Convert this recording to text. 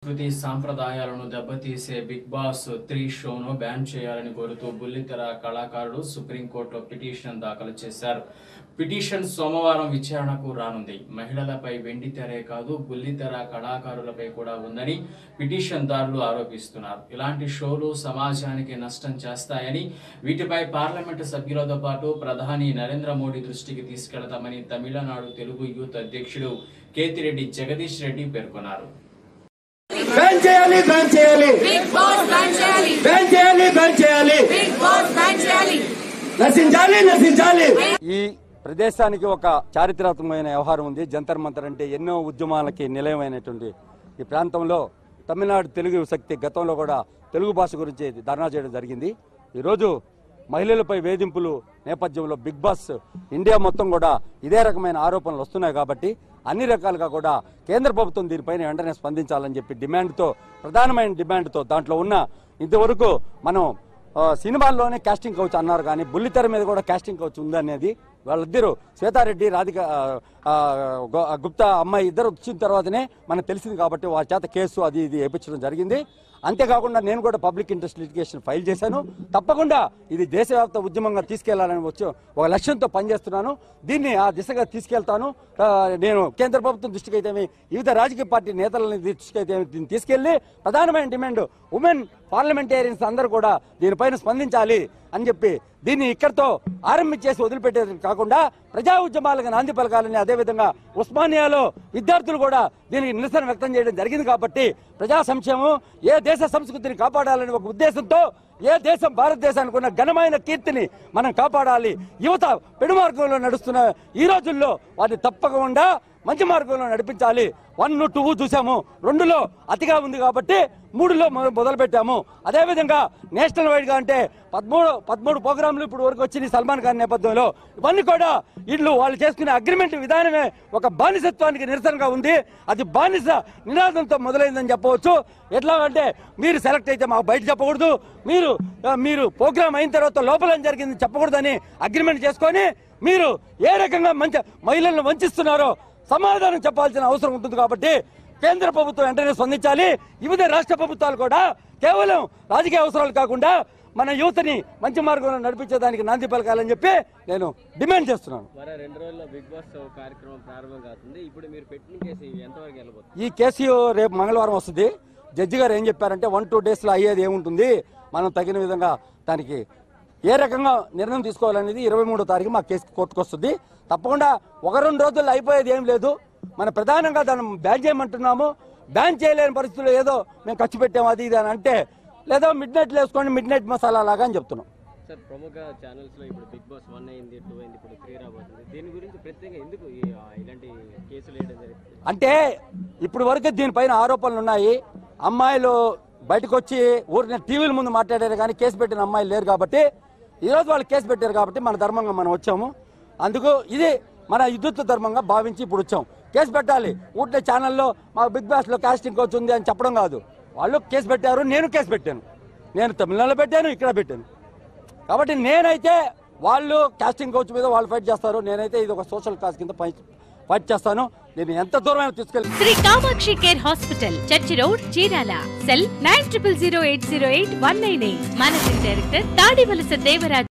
సంస్కృతి సాంప్రదాయాలను దెబ్బతీసే బిగ్ బాస్ త్రీ షోను బ్యాన్ చేయాలని కోరుతూ బుల్లితెర కళాకారులు సుప్రీంకోర్టులో పిటిషన్ దాఖలు చేశారు పిటిషన్ సోమవారం విచారణకు రానుంది మహిళలపై వెండి తెరే కాదు బుల్లితెర కళాకారులపై కూడా ఉందని పిటిషన్ దారులు ఆరోపిస్తున్నారు ఇలాంటి షోలు సమాజానికి నష్టం చేస్తాయని వీటిపై పార్లమెంటు సభ్యులతో పాటు ప్రధాని నరేంద్ర మోడీ దృష్టికి తీసుకెళ్తామని తమిళనాడు తెలుగు యూత్ అధ్యక్షుడు కేతిరెడ్డి జగదీష్ రెడ్డి పేర్కొన్నారు బ్యాన్ చేయాలి బ్యాన్ చేయాలి బిగ్ బాస్ బ్యాన్ చేయాలి బ్యాన్ చేయాలి బ్యాన్ చేయాలి బిగ్ బాస్ బ్యాన్ చేయాలి నశించాలి నశించాలి ఈ ప్రదేశానికి ఒక చారిత్రాత్మకమైన వ్యవహారం ఉంది జంతర్ మంతర్ అంటే ఎన్నో ఉద్యమాలకి నిలయమైనటువంటి ఈ ప్రాంతంలో తమిళనాడు తెలుగు శక్తి గతంలో కూడా తెలుగు భాష గురించి ధర్నా చేయడం జరిగింది ఈరోజు మహిళలపై వేధింపులు నేపథ్యంలో బిగ్ బాస్ ఇండియా మొత్తం కూడా ఇదే రకమైన ఆరోపణలు వస్తున్నాయి కాబట్టి అన్ని రకాలుగా కూడా కేంద్ర ప్రభుత్వం దీనిపైన వెంటనే స్పందించాలని చెప్పి డిమాండ్తో ప్రధానమైన డిమాండ్తో దాంట్లో ఉన్న ఇంతవరకు మనం ఆ, సినిమాల్లోనే కాస్టింగ్ కౌచ్ అన్నారు కానీ బుల్లితెర మీద కూడా కాస్టింగ్ కౌచ్ ఉందనేది వాళ్ళిద్దరు శ్వేతారెడ్డి రాధిక ఆ, ఆ, గు- గుప్తా అమ్మాయి ఇద్దరు వచ్చిన తర్వాతనే మనకు తెలిసింది కాబట్టి వాళ్ళ చేత కేసు అది ఇది వేయించడం జరిగింది అంతేకాకుండా నేను కూడా పబ్లిక్ ఇంట్రెస్ట్ లిటిగేషన్ ఫైల్ చేశాను తప్పకుండా ఇది దేశవ్యాప్త ఉద్యమంగా తీసుకెళ్లాలని వచ్చి ఒక లక్ష్యంతో పనిచేస్తున్నాను దీన్ని ఆ దిశగా తీసుకెళ్తాను ఆ, నేను కేంద్ర ప్రభుత్వం దృష్టికి అయితే వివిధ రాజకీయ పార్టీ నేతలని దృష్టికి అయితే దీన్ని తీసుకెళ్లి ప్రధానమైన డిమాండ్ ఉమెన్ పార్లమెంటేరియన్స్ అందరూ కూడా దీనిపైన స్పందించాలి అని చెప్పి దీన్ని ఇక్కడితో ఆరంభించేసి వదిలిపెట్టేది కాకుండా ప్రజా ఉద్యమాలకు నాంది పలకాలని అదేవిధంగా ఉస్మానియాలో విద్యార్థులు కూడా దీనికి నిరసన వ్యక్తం చేయడం జరిగింది కాబట్టి ప్రజా సంక్షేమం ఏ దేశ సంస్కృతిని కాపాడాలని ఒక ఉద్దేశంతో ఏ దేశం భారతదేశానికి ఉన్న ఘనమైన కీర్తిని మనం కాపాడాలి యువత పెడు మార్గంలో నడుస్తున్న ఈ రోజుల్లో వారిని తప్పకుండా మంచి మార్గంలో నడిపించాలి వన్ టూ చూసాము రెండులో అతిగా ఉంది కాబట్టి మూడులో మొ- మొదలు పెట్టాము అదేవిధంగా నేషనల్ వైడ్ గా అంటే పదమూడు పదమూడు ప్రోగ్రాంలు ఇప్పుడు వరకు వచ్చింది సల్మాన్ ఖాన్ నేపథ్యంలో ఇవన్నీ కూడా వీళ్ళు వాళ్ళు చేసుకునే అగ్రిమెంట్ విధానమే ఒక బానిసత్వానికి నిరసనగా ఉంది అది బానిస నినాదంతో మొదలైందని చెప్పవచ్చు ఎట్లా అంటే మీరు సెలెక్ట్ అయితే మాకు బయట చెప్పకూడదు మీరు ఆ, మీరు ప్రోగ్రామ్ అయిన తర్వాత లోపల ఏం జరిగింది చెప్పకూడదని అగ్రిమెంట్ చేసుకొని మీరు ఏ రకంగా మంచి మహిళలను వంచిస్తున్నారో సమాధానం చెప్పాల్సిన అవసరం ఉంటుంది కాబట్టి కేంద్ర ప్రభుత్వం వెంటనే స్పందించాలి వివిధ రాష్ట్ర ప్రభుత్వాలు కూడా కేవలం రాజకీయ అవసరాలు కాకుండా మన యువతని మంచి మార్గంలో నడిపించేదానికి నాంది పలకాలని చెప్పి నేను డిమాండ్ చేస్తున్నాను మరో రెండు రోజుల్లో బిగ్ బాస్ కార్యక్రమం ప్రారంభం కాతుంది ఇప్పుడు మీరు పెట్టిన కేసు ఎంతవరకు వెళ్ళబోతుంది ఈ కేసు రేపు మంగళవారం వస్తుంది జడ్జి గారు ఏం చెప్పారంటే వన్ టూ డేస్లో అయ్యేది ఏముంటుంది మనం తగిన విధంగా దానికి ఏ రకంగా నిర్ణయం తీసుకోవాలనేది ఇరవై మూడో తారీఖు మా కేసు కోర్టుకు వస్తుంది తప్పకుండా ఒక రెండు రోజుల్లో అయిపోయేది ఏం లేదు మన ప్రధానంగా దాన్ని బ్యాన్ చేయమంటున్నాము బ్యాన్ చేయలేని పరిస్థితుల్లో ఏదో మేము ఖర్చు పెట్టాము అది ఇది అని అంటే లేదా మిడ్ నైట్ వేసుకోండి మిడ్ నైట్ మసాలా లాగా అని చెప్తున్నాం సార్ ప్రముఖ ఛానల్స్ లో ఇప్పుడు బిగ్ బాస్ వన్ అయింది టూ అయింది ఇప్పుడు త్రీ రాబోతుంది దీని గురించి ప్రత్యేకంగా ఎందుకు ఈ- ఆ ఇలాంటి కేసులు వేయడం జరుగుతుంది అంటే ఇప్పుడు వరకు దీనిపైన ఆరోపణలు ఉన్నాయి అమ్మాయిలు బయటకు వచ్చి ఊరిని టీవీల ముందు మాట్లాడారు కానీ కేసు పెట్టిన అమ్మాయిలు లేరు కాబట్టి ఈరోజు వాళ్ళు కేసు పెట్టారు కాబట్టి మన ధర్మంగా మనం వచ్చాము అందుకు ఇది మన విద్యుత్ ధర్మంగా భావించి ఇప్పుడు వచ్చాం కేసు పెట్టాలి ఊటే ఛానల్లో మా బిగ్ బాస్లో కాస్టింగ్ కోచ్ ఉంది అని చెప్పడం కాదు వాళ్ళు కేసు పెట్టారు నేను కేసు పెట్టాను నేను తమిళనాడులో పెట్టాను ఇక్కడ పెట్టాను కాబట్టి నేనైతే వాళ్ళు కాస్టింగ్ కోచ్ మీద వాళ్ళు ఫైట్ చేస్తారు నేనైతే ఇది ఒక సోషల్ కాజ్ కింద ఫైట్ ఫైట్ చేస్తాను నేను ఎంత దూరమైనా తీసుకెళ్ళి Sri Kamakshi care hospital church road Chirala cell nine triple zero eight zero eight one nine eight managing director Tadivalasa Devaraj